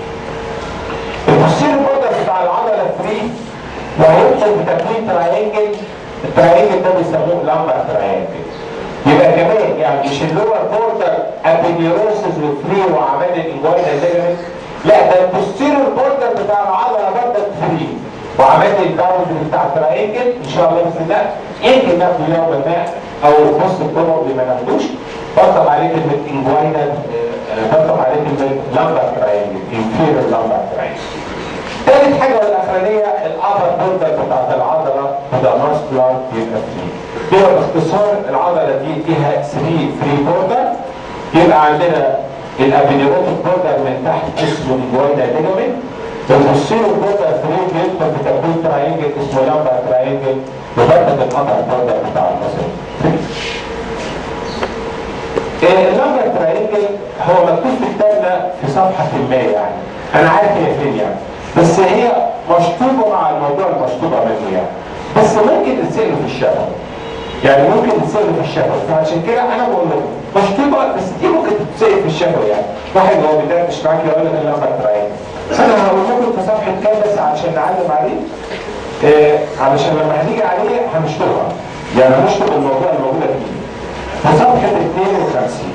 البوستيريو بوردر بتاع العضله فري وهيدخل بتكوين تراينجل التراينجل ده بيسموه لامبر تراينجل يبقى كمان يعني مش اللور بوردر ابينيروسس وفري وعمال الانجوينا ليجمنت لا ده البوستيريو بوردر بتاع العضله برضه فري وعملت الباوند بتاع التراينجل ان شاء الله باذن الله يمكن ناخده يوم ما او نص الطرق اللي ما ناخدوش بطل عليه كلمه انجوينال بطل عليه كلمه لامبر تراينجل انفيرور لامبر تراينجل ثالث حاجه والاخرانيه الابر بوردر بتاعت العضله ده ماسكولار يبقى فري هو باختصار العضله دي فيها 3 فري بوردر يبقى عندنا الابينيروتيك بوردر من تحت اسمه انجوينال ليجامنت والبوستيريور بوردر فري بيدخل في تكوين تراينجل اسمه لامبر تراينجل وبرضه الابر بوردر بتاع المصري اللمبر تراينجل هو مكتوب في التابلة في صفحة ما يعني أنا عارف هي فين يعني بس هي مشطوبة مع الموضوع المشطوبة منه يعني بس ممكن تتسأل في الشفا يعني ممكن تتسأل في الشفا فعشان كده أنا بقول لكم مشطوبة بس دي ممكن تتسأل في الشفا يعني واحد هو بيدردش معاك يقول لك اللمبر تراينجل أنا هقول لكم في صفحة كام بس عشان نعلم عليه آه علشان لما هنيجي عليه هنشطبها يعني هنشطب الموضوع الموجودة فيه في صفحة 52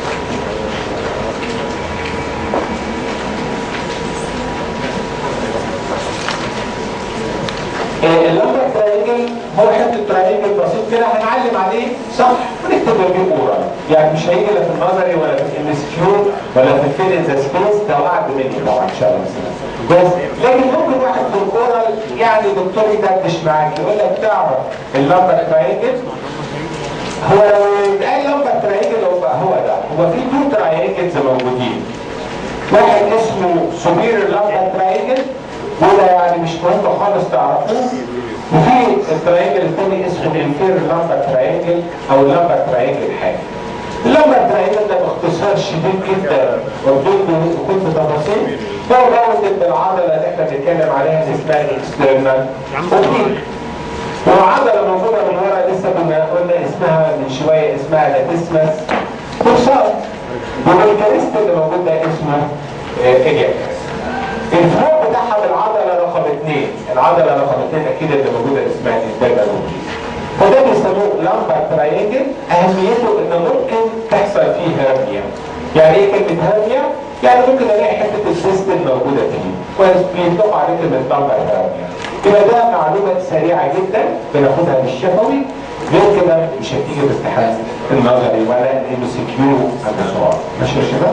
اللمبر تراينجل هو حته تراينجل بسيط كده هنعلم عليه صح ونكتب جنبيه اورال يعني مش هيجي لا في النظري ولا في الام اس كيو ولا في الفيل ذا سبيس ده وعد مني طبعا ان شاء الله بس لكن ممكن واحد في الاورال يعني دكتور يدردش معاك يقول لك تعرف اللمبر تراينجل هو لو اتقال لمبر تراينجل هو هو ده هو في تو تراينجلز موجودين واحد اسمه سمير اللمبر تراينجل وده يعني مش مهم خالص تعرفوه وفي التراينجل الثاني اسمه الانفير لمبر تراينجل او اللمبر تراينجل حاجه اللمبر تراينجل ده باختصار شديد جدا وبدون دخول في تفاصيل هو رابط العضله اللي احنا بنتكلم عليها اللي اسمها الاكسترنال اوبليك وعضله موجوده من ورا لسه كنا قلنا اسمها من شويه اسمها لاتسمس كورسات والكريست اللي موجود ده اسمه ايجاكس الفروق بتاعها بالعضله رقم اثنين العضله رقم اثنين اكيد اللي موجوده اسمها الانتاج فده بيسموه لامبر تراينجل اهميته ان ممكن تحصل فيه هرنيا يعني ايه كلمه هرنيا؟ يعني ممكن الاقي حته السيستم موجوده فيه كويس بيطلق عليه كلمه لامبر هرنيا يبقى ده معلومه سريعه جدا بناخدها بالشفوي غير كده مش هتيجي باستحاله النظري ولا الام سي كيو عند السؤال ماشي يا شباب؟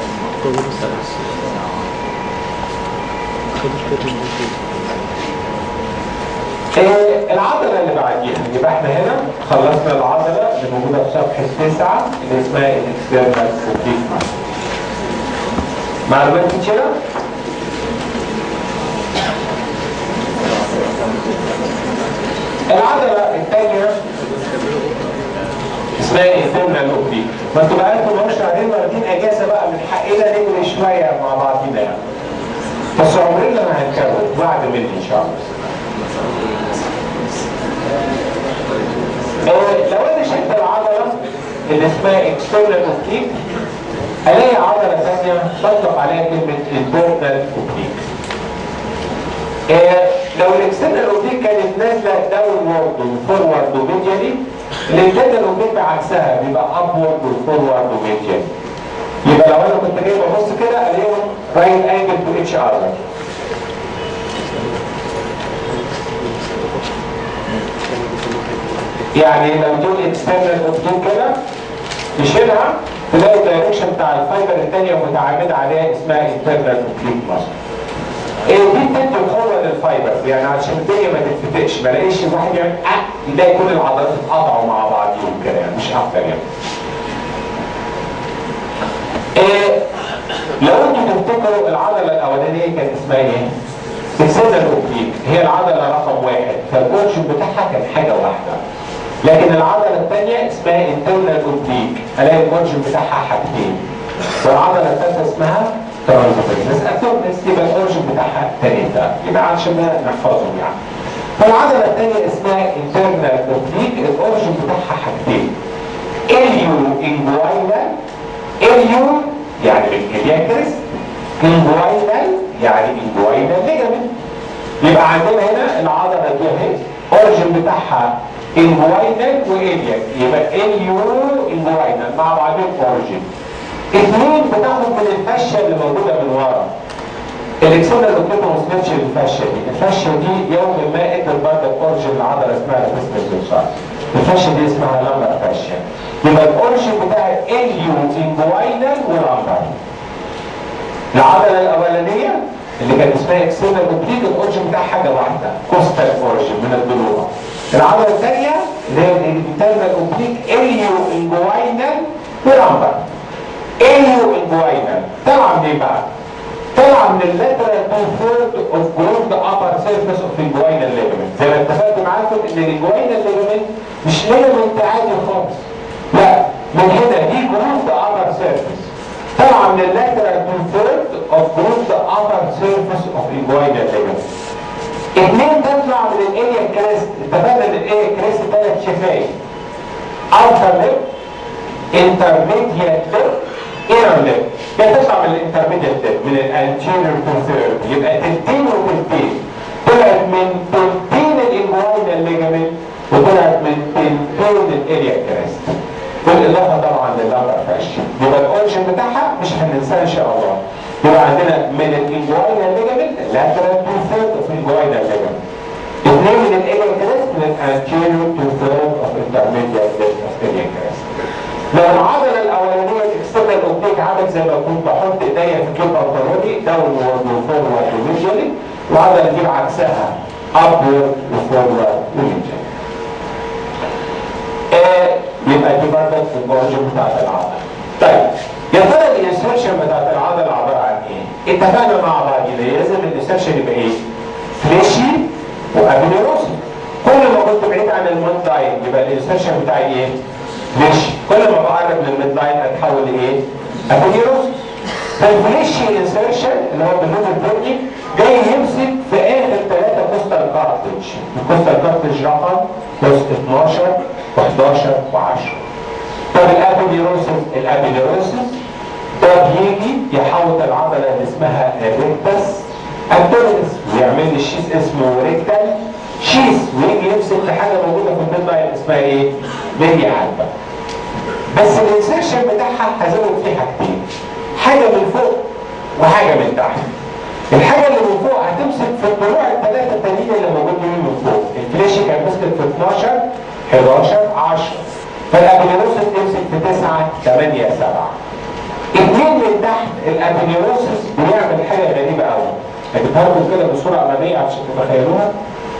إيه العضلة اللي بعديها يبقى احنا هنا خلصنا العضلة اللي موجودة في صفحة 9 اللي اسمها الاكسترنال اوبليك معلومات كتيرة؟ العضلة الثانية اسمها الانترنال اوبليك ما انتوا بقى انتوا مش قاعدين واخدين اجازة بقى من حقنا نجري شوية مع بعضينا يعني بس عمرنا ما هنكمل بعد مني ان شاء الله آه، لو انا شلت العضله اللي اسمها اكسترنال اوبليك الاقي عضله ثانيه بطلق عليها كلمه انترنال اوبليك آه، لو الاكسترنال اوبليك كانت نازله داون وورد وفورورد وميديالي الانترنال اوبليك بعكسها بيبقى اب وورد وفورورد وميديالي يبقى لو انا كنت جاي ببص كده الاقيهم رايت انجل تو اتش ار يعني لو دول اكسترنال اوبجكت كده تشيلها تلاقي الدايركشن بتاع الفايبر الثانيه متعامده عليها اسمها انترنال اوبجكت ماسل. ايه دي بتدي قوه للفايبر يعني عشان الدنيا ما تتفتقش ما الاقيش واحد يعمل اه يلاقي كل العضلات اتقطعوا مع بعضيهم كده يعني مش اكتر يعني. إيه لو انتوا تفتكروا العضله الاولانيه كانت اسمها ايه؟ السنه الاوبليك هي العضله رقم واحد فالاورجن بتاعها كان حاجه واحده لكن العضله الثانيه اسمها انترنال اوبليك الاقي الاورجن بتاعها حاجتين والعضله الثالثه اسمها ترانزفيرس ابدومنس يبقى الاورجن بتاعها ثلاثه يبقى عشان نحفظهم يعني فالعضله الثانيه اسمها انترنال اوبليك الاورجن بتاعها حاجتين اليو انجوينال اليو يعني الكلياكرس انجوينال يعني انجوينال ليجامنت يبقى عندنا هنا العضله دي اهي اورجن بتاعها انجوينال والياك يبقى اليو انجوينال مع بعضهم اورجن اثنين بتاخد من الفشه اللي موجوده من ورا الاكسونال دكتور ما وصلتش للفشه دي الفشه دي يوم ما ادت برضه اورجن لعضله اسمها الفيستس الفشه دي اسمها لامبر فشه يبقى الاورجن بتاع اليو انجوينال ولامبر العضله الاولانيه اللي كانت اسمها اكسونال اوبليك الاورجن بتاعها حاجه واحده كوستال اورجن من الضلوع العضله الثانيه اللي هي الانترنال اوبليك اليو انجوينال ولامبر اليو انجوينال طلع منين بقى؟ طلع من اللاترال تو ثيرد اوف جروند ابر سيرفيس اوف انجوينال ليجمنت زي ما اتفقت معاكم ان الانجوينال ليجمنت مش ليجمنت عادي خالص لا من هنا دي جروند ابر سيرفيس طلع من اللاترال تو ثيرد اوف جروند ابر سيرفيس اوف انجوينال ليجمنت اثنين تطلع من الاريا كريست اتفقنا ان الاريا كريست ثلاث شفايف اوتر ليب انترميديات ليب انر ليب هي تطلع من الانترميديات ليب من الانتيريور تو ثيرد يبقى تلتين وتلتين طلعت من تلتين الانجوينال ليجامنت وطلعت من تلتين الاريا كريست بالاضافه طبعا لللامبر فاشن يبقى الاوريجن بتاعها مش هننساه ان شاء الله يبقى عندنا من الانجوينال ليجامنت لاترال تو ثيرد اوف انجوينال ليجامنت اثنين من الاريا كريست من الانتيريور تو ثيرد اوف انترميديات ليب اوف اريا كريست لو العضله الاولانيه الاكسترنال اوبليك عامل زي ما كنت بحط ايديا في جيب بنطلوني داون وورد وفورورد وميديالي العضله دي بعكسها ابورد وفورورد ولينجر آه يبقى دي برضه الجورج بتاعت العضله طيب يا ترى الانسرشن بتاعت العضله عباره عن ايه؟ اتفقنا مع بعض يبقى لازم الانسرشن يبقى ايه؟ فليشي وابينيروسي كل ما كنت بعيد عن الميد لاين يبقى الانسرشن بتاعي ايه؟ فليشي كل ما بقرب من الميد لاين اتحول لايه؟ ابينيروسي فالفليشي انسرشن اللي هو باللون البني جاي يمسك في اخر ثلاثه كوستال كارتج الكوستال كارتج رقم بلس 12 و11 و10 طب الابينيروسيس الابينيروسيس ده بيجي يحوط العضله اللي اسمها الريكتس ابدومينس ويعمل لي شيس اسمه ريكتال شيس ويجي يمسك في حاجه موجوده في الميد لاين اسمها ايه؟ لينيا علبه بس الانسيرشن بتاعها هزود فيه حاجتين حاجه من فوق وحاجه من تحت الحاجه اللي من فوق هتمسك في الضلوع الثلاثه التانيين اللي موجودين من فوق الفليشي كان مسك في 12 11 10 فالابينيروسيس تمسك في 9 8 7 اثنين من تحت الابينيروسيس بيعمل حاجه غريبه قوي هجيبها لكم كده بصوره اماميه عشان تتخيلوها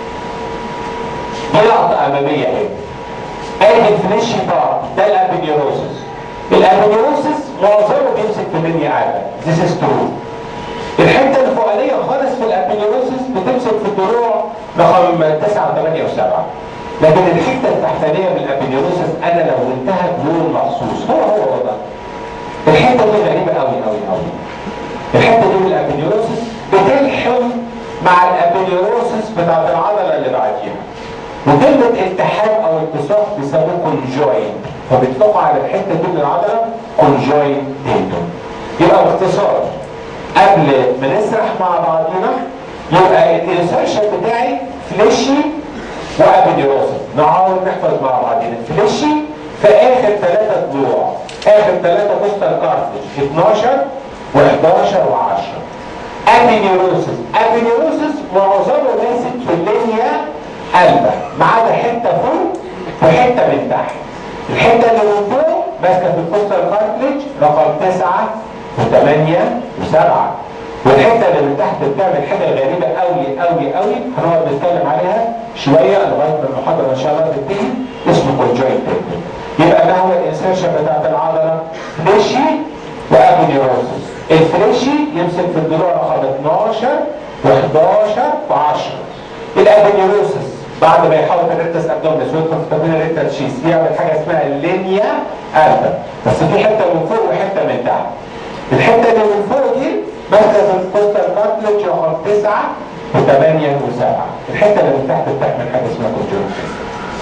دي لقطه اماميه اهي ادي الفليشي بار ده الابينيروسيس الابينيروسيس معظمه بيمسك في المنيا عادة This is true الحته الفوقانيه خالص في الابينيروسيس بتمسك في الضلوع رقم 9 و8 و7 لكن الحته التحتانيه من الابينيروسيس انا لو قلتها بلون مخصوص هو هو هو ده الحته دي غريبه قوي قوي قوي الحته دي من الابينيروسيس بتلحم مع الابينيروسيس بتاعت العضله اللي بعديها وكلمة التحام او التصاق بيسموه كونجوين فبيطلقوا على الحتة دي من العضلة كونجوين تندون يبقى باختصار قبل ما نسرح مع بعضينا يبقى الانسرشن بتاعي فليشي وابيديروسس نحاول نحفظ مع بعضينا فليشي في اخر ثلاثة ضلوع اخر ثلاثة كوستال كارتج 12 و11 و10 ابينيروسس ابينيروسس معظمه ماسك في اللينيا قلبة ما عدا حته فوق وحته من تحت الحته اللي من فوق ماسكه في الكوستال كارتلج رقم 9 و8 و7 والحته اللي من تحت بتعمل حاجه غريبه قوي قوي قوي هنقعد نتكلم عليها شويه لغايه ما المحاضره ان شاء الله تنتهي اسمه كونجوينت يبقى ما هو الانسرشن بتاعت العضله فليشي وابونيوروسس الفليشي يمسك في الضلوع رقم 12 و11 و10 الابونيوروسس بعد ما يحاول الريكتس ابدومينس ويدخل في تمرين الريكتس شيس يعمل حاجه اسمها اللينيا البا بس في حته من فوق وحته من تحت الحته اللي من فوق دي ماسكه في الكوستال كارتلج رقم 9 و8 و7 الحته اللي من تحت بتعمل حاجه اسمها كونجونكتيف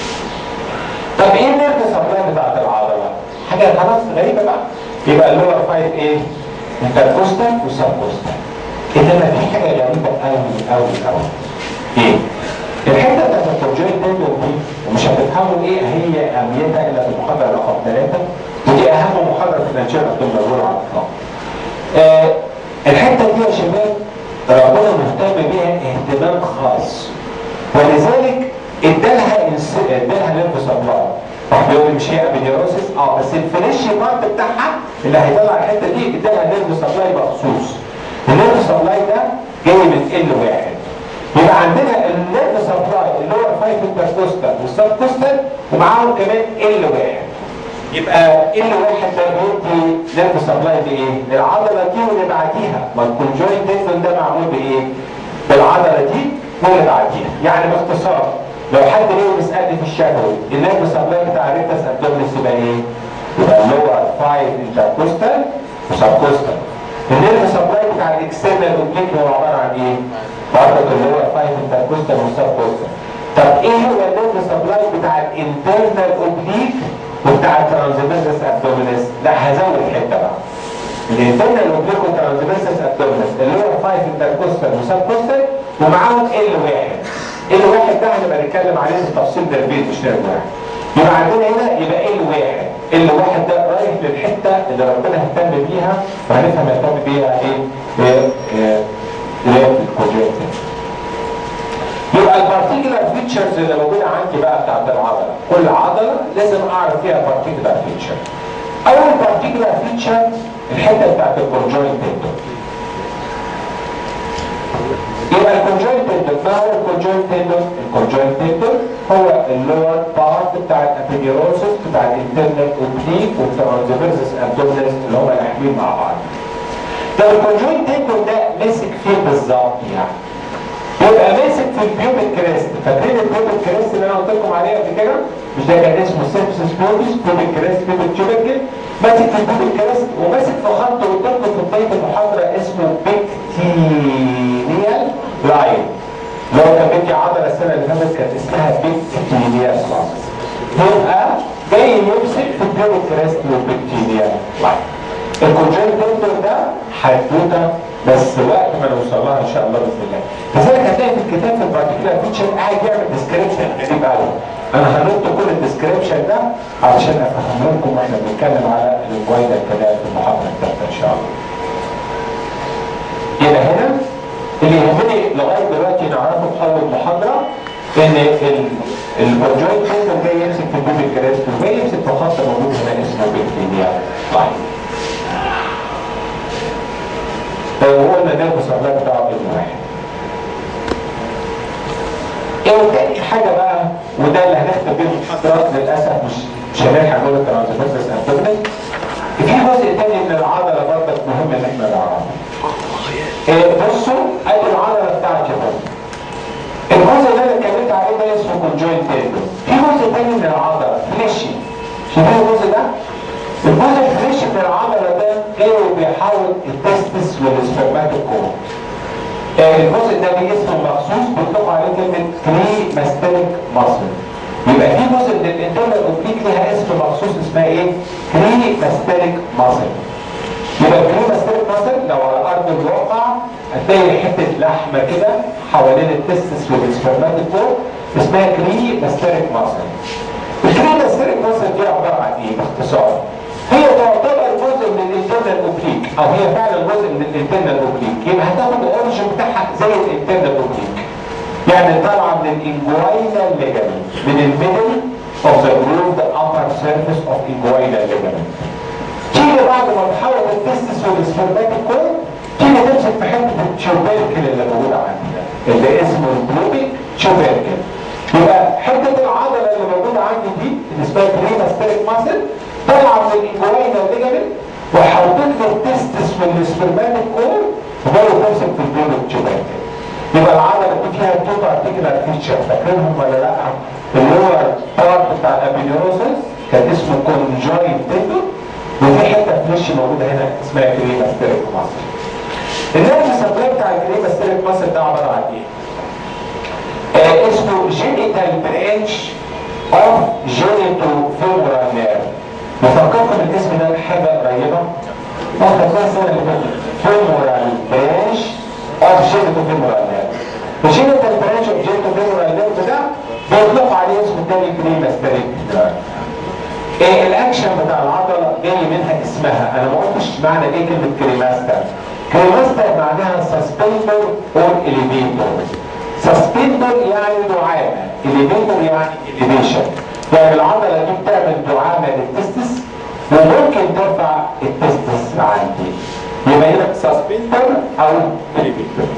طب ايه النيرف سبلاي بتاعت العضله؟ حاجه خلاص غريبه بقى يبقى اللور فايف ايه؟ انتركوستال وسبكوستال انما في حاجه غريبه قوي قوي قوي ايه؟ الحته بتاعت الكونجوينت تندون دي ومش هتفهموا ايه هي اهميتها الا في المحاضره رقم ثلاثه ودي اهم محاضره في الانشاء الدكتور على الاطلاق. آه الحته دي يا شباب ربنا مهتم بيها اهتمام خاص ولذلك ادالها انس... ادالها نيرف سبلاي واحد بيقول لي مش هي ابيديروسيس اه بس الفليش بارت بتاعها اللي هيطلع الحته دي ادالها نيرف سبلاي مخصوص النيرف سبلاي ده جاي من ال واحد يبقى عندنا النيرف سبلاي اللي هو الفايف انتركوستال والسب كوستال ومعاهم كمان ال واحد يبقى ال واحد ده بيدي نيرف سبلاي بايه؟ للعضله دي واللي بعديها ما الكونجوينت تندون ده معمول بايه؟ بالعضله دي واللي بعديها يعني باختصار لو حد ليه بيسالني في الشفوي النيرف سبلاي بتاع الريكتس ابدومينس يبقى ايه؟ يبقى اللي هو 5 انتركوستال وسب كوستال النيرف سبلاي بتاع الاكسترنال اوبليك هو عباره عن ايه؟ برضه اللي هو 5 انتركوستال وسب كوستال طب ايه هو النيرف سبلاي بتاع الانترنال اوبليك وبتاع الترانزفيرسس ابدومينس؟ لا هزود حته بقى الانترنال اوبليك والترانزفيرسس ابدومينس اللي هو 5 انتركوستال وسب كوستال ومعاهم ال واحد ال واحد ده هنبقى نتكلم عليه بالتفصيل ده البيت مش نرد واحد يبقى عندنا هنا يبقى ال واحد ال واحد ده رايح للحته اللي ربنا اهتم بيها وهنفهم اهتم بيها ايه؟ ايه ايه ايه الكونجكتيف يبقى البارتيكولار فيتشرز اللي موجوده عندي بقى بتاعت العضله كل عضله لازم اعرف فيها بارتيكولار فيتشر اول بارتيكولار فيتشر الحته بتاعت الكونجوينت تندون يبقى الكونجوينت تندون ما هو الكونجوينت تندون؟ الكونجوينت تندون هو اللور بارت بتاع الابيديروسس بتاع الانترنال اوبليك والترانزفيرسس ابدومينس اللي هم لاحمين مع بعض. لو الكونجوينت تندون ده مسك فين بالظبط يعني؟ يبقى ماسك في البيوبيك كريست فاكرين البيوبيك كريست اللي انا قلت لكم عليه قبل كده مش ده كان اسمه سيبسس بيوبيس بيوبيك كريست بيوبيك تيوبيكل ماسك في البيوبيك كريست وماسك في خط قدامكم في بدايه المحاضره اسمه بيكتينيال لاين لو كان بدي عضله السنه اللي فاتت كانت اسمها بيكتينيال لاين يبقى جاي يمسك في البيوبيك كريست والبيكتينيال لاين الكونجنت دكتور ده حدوته بس وقت ما نوصل لها ان شاء الله باذن الله لذلك هتلاقي في الكتاب في البارتيكولار فيتشر قاعد يعمل ديسكريبشن غريب قوي انا هنط كل الديسكريبشن ده علشان افهم لكم واحنا بنتكلم على الجويده الكلام في المحاضره الثالثه ان شاء الله يبقى هنا اللي يهمني لغايه دلوقتي نعرفه في اول محاضره ان الكونجوينت سيستم جاي يمسك في البيبي كريست وجاي يمسك في خط موجود هنا اسمه بيكتينيا طيب هو النادي الصعبات بتاعه ابن واحد ايه تاني حاجة بقى وده اللي هنختم بيه المحاضرة للأسف مش مش هنلحق نقول الترانسفيرسس انتومنت في جزء تاني من العضلة برضك مهم ان احنا نعرفه إيه بصوا ادي العضلة بتاعتي اهو الجزء اللي انا اتكلمت عليه ده اسمه كونجوينت تندون في جزء تاني من العضلة فليشي شايفين الجزء ده؟ الجزء الفريش من العضلة ده جاي بيحاول التستس والسpermatocore الجزء ده ليه اسم مخصوص بيطلقوا عليه كلمة كري ماستيك ماسل يبقى في جزء من الانترنال اوبليك ليها اسم مخصوص اسمها ايه؟ كري ماستيك ماسل يبقى الكري ماستيك ماسل لو على ارض الواقع هتلاقي حتة لحمة كده حوالين التستس والسpermatocore اسمها كري ماستيك ماسل الكري ماستيك ماسل دي عبارة عن ايه باختصار؟ هي تعتبر جزء من الانترنال اوبليك او هي فعلا جزء من الانترنال اوبليك يبقى هتاخد الاوريجن بتاعها زي الانترنال اوبليك يعني طالعه من الانجوينال ليجامنت من الميدل اوف ذا جروفد upper surface of inguinal ligament تيجي بعد ما تحول التستس والسبرماتيك كور تيجي تمسك في حته التشوبيركل اللي موجود عندنا اللي اسمه البلوبيك تشوبيركل يبقى حته العضله اللي موجوده عندي دي اللي اسمها كريماستيك ماسل طالعه من الانجوينال ليجامنت وحطيت له التستس والسبرماتيك كور وجاي تمسك في البلوبيك تشوبيركل يبقى العضله دي فيها تو بارتيكولار فيتشر فاكرينهم ولا لا؟ اللي هو بارت بتاع الابينيروسس كان اسمه كونجوينت تندون وفي حته فليش موجوده هنا اسمها كريماستيك ماسل النيرف سبلاي بتاع الكريماستيك ماسل ده عباره عن ايه؟ آه اسمه جينيتال برانش اوف جينيتو فيمورال نيرف بفكركم الاسم ده حاجه قريبه واخد السنه اللي فاتت فيمورال برانش اوف جينيتو فيمورال نيرف الجينيتال برانش اوف جينيتو فيمورال نيرف ده بيطلق عليه اسم تاني كريماستيك نيرف ايه الاكشن بتاع العضله جاي منها اسمها انا ما قلتش معنى ايه كلمه كريماستر كريماستر معناها سسبندر اور اليفيتور سسبندر يعني دعامه اليفيتور يعني اليفيشن يعني العضله دي بتعمل دعامه للتستس وممكن ترفع التستس عندي يبقى هنا سسبندر او اليفيتور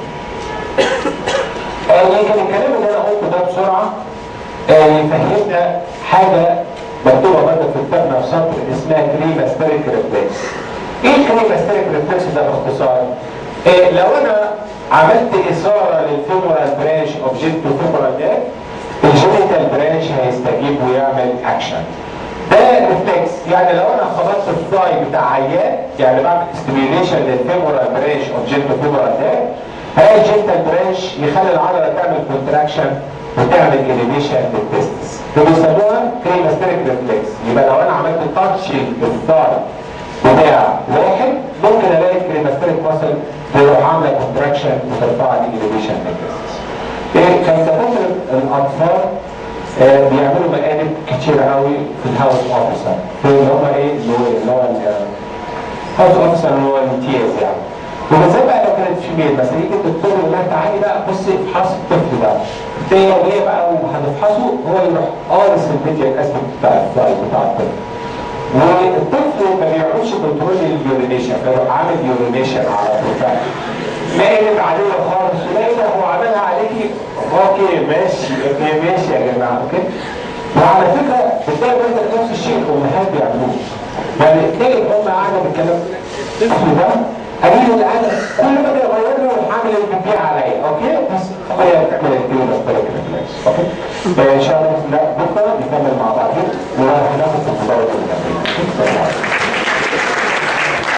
آه يمكن الكلام اللي انا قلته ده بسرعه آه يفهمنا حاجه مكتوبه برضه في كتابنا في سطر اسمها كريماستريك ريفلكس. ايه الكريماستريك ريفلكس ده باختصار؟ إيه لو انا عملت اثاره للفيمورال برانش اوبجكت فيمورال ده الجينيتال برانش هيستجيب ويعمل اكشن. ده ريفلكس يعني لو انا خبطت الفلاي بتاع عيان يعني بعمل ستيميوليشن للفيمورال برانش اوبجكت فيمورال ده هلاقي الجينيتال برانش يخلي العضله تعمل كونتراكشن وتعمل اليميشن للتستس فبيسموها كريماستريك ريفلكس يبقى لو انا عملت تاتشنج بالثار بتاع واحد ممكن الاقي الكريماستريك ماسل تروح عامله كونتراكشن وترفع لي اليميشن للتستس ايه كان دكاتره الاطفال آه بيعملوا مقالب كتير قوي في الهاوس اوفيسر اللي هم ايه اللي هو اللي هو الهاوس اوفيسر اللي هو الامتياز يعني وبالذات بقى لو كانت فيميل مثلا يجي الدكتور يقول لها تعالي بقى بصي افحصي الطفل ده تلاقي وهي بقى وهتفحصه هو يروح قارص الميديا الاسبك بتاع الفلاي بتاع الطفل والطفل ما بيعملش كنترول لليورينيشن فيروح عامل يورينيشن على طول ما قلب عليه خالص ولا ده هو عملها عليكي ماشي اوكي ماشي يا جماعه اوكي وعلى فكره بتلاقي برضك نفس الشيء الامهات بيعملوه يعني تلاقي الام قاعده بالكلام الطفل ده قليل الان كل ما يغير له الحمل اللي بتبيع عليا اوكي بس هي بتعمل الدين اكتر كده اوكي فان شاء الله لا بكره نكمل مع بعضين وهناخد في